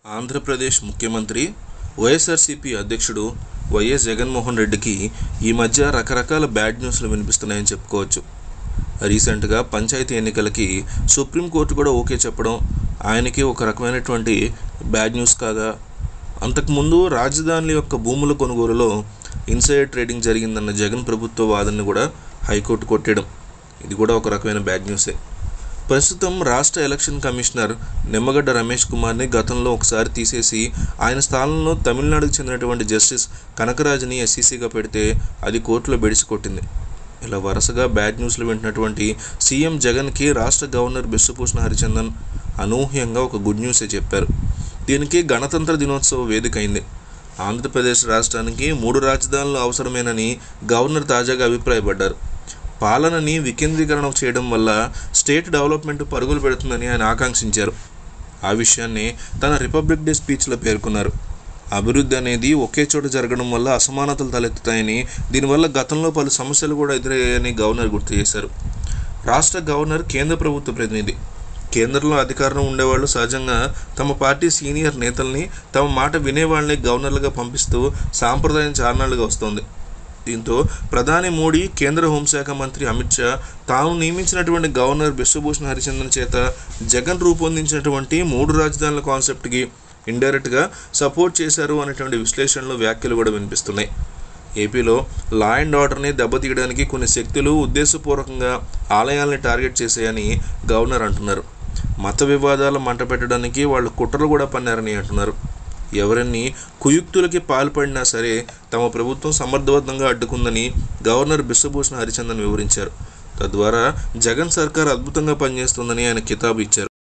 ఆంధ్రప్రదేశ్ ముఖ్యమంత్రి వైఎస్ఆర్సీపీ అధ్యక్షుడు వైఎస్ జగన్మోహన్ రెడ్డికి ఈ మధ్య రకరకాల బ్యాడ్ న్యూస్లు వినిపిస్తున్నాయని చెప్పుకోవచ్చు రీసెంట్గా పంచాయతీ ఎన్నికలకి సుప్రీంకోర్టు కూడా ఓకే చెప్పడం ఆయనకి ఒక రకమైనటువంటి బ్యాడ్ న్యూస్ కాగా అంతకుముందు రాజధానుల యొక్క భూముల కొనుగోలులో ఇన్సైడ్ ట్రేడింగ్ జరిగిందన్న జగన్ ప్రభుత్వ వాదనని కూడా హైకోర్టు కొట్టేయడం ఇది కూడా ఒక రకమైన బ్యాడ్ న్యూసే ప్రస్తుతం రాష్ట్ర ఎలక్షన్ కమిషనర్ నిమ్మగడ్డ రమేష్ కుమార్ని గతంలో ఒకసారి తీసేసి ఆయన స్థానంలో తమిళనాడుకు చెందినటువంటి జస్టిస్ కనకరాజుని ఎస్సీసీగా పెడితే అది కోర్టులో బెడిసి కొట్టింది ఇలా వరుసగా బ్యాడ్ న్యూస్లు వింటున్నటువంటి సీఎం జగన్కి రాష్ట్ర గవర్నర్ బిశ్వభూషణ్ హరిచందన్ అనూహ్యంగా ఒక గుడ్ న్యూసే చెప్పారు దీనికి గణతంత్ర దినోత్సవ వేదిక అయింది ఆంధ్రప్రదేశ్ రాష్ట్రానికి మూడు రాజధానులు అవసరమేనని గవర్నర్ తాజాగా అభిప్రాయపడ్డారు పాలనని వికేంద్రీకరణ చేయడం వల్ల స్టేట్ డెవలప్మెంట్ పరుగులు పెడుతుందని ఆయన ఆకాంక్షించారు ఆ విషయాన్ని తన రిపబ్లిక్ డే స్పీచ్లో పేర్కొన్నారు అభివృద్ధి అనేది ఒకే చోట జరగడం వల్ల అసమానతలు తలెత్తుతాయని దీనివల్ల గతంలో పలు సమస్యలు కూడా ఎదురయ్యాయని గవర్నర్ గుర్తు చేశారు రాష్ట్ర గవర్నర్ కేంద్ర ప్రభుత్వ ప్రతినిధి కేంద్రంలో అధికారంలో ఉండేవాళ్ళు సహజంగా తమ పార్టీ సీనియర్ నేతల్ని తమ మాట వినేవాళ్ళని గవర్నర్లుగా పంపిస్తూ సాంప్రదాయం చారణాలుగా వస్తోంది దీంతో ప్రధాని మోడీ కేంద్ర హోంశాఖ మంత్రి అమిత్ షా తాను నియమించినటువంటి గవర్నర్ బిశ్వభూషణ్ హరిచందన్ చేత జగన్ రూపొందించినటువంటి మూడు రాజధానుల కాన్సెప్ట్కి ఇండైరెక్ట్గా సపోర్ట్ చేశారు అనేటువంటి విశ్లేషణలు వ్యాఖ్యలు కూడా వినిపిస్తున్నాయి ఏపీలో లా అండ్ ఆర్డర్ని దెబ్బతీయడానికి కొన్ని శక్తులు ఉద్దేశపూర్వకంగా ఆలయాల్ని టార్గెట్ చేశాయని గవర్నర్ అంటున్నారు మత వివాదాలు మంట పెట్టడానికి వాళ్ళు కుట్రలు కూడా పన్నారని అంటున్నారు ఎవరిని కుయుక్తులకి పాల్పడినా సరే తమ ప్రభుత్వం సమర్థవంతంగా అడ్డుకుందని గవర్నర్ బిశ్వభూషణ్ హరిచందన్ వివరించారు తద్వారా జగన్ సర్కార్ అద్భుతంగా పనిచేస్తుందని ఆయన కితాబు ఇచ్చారు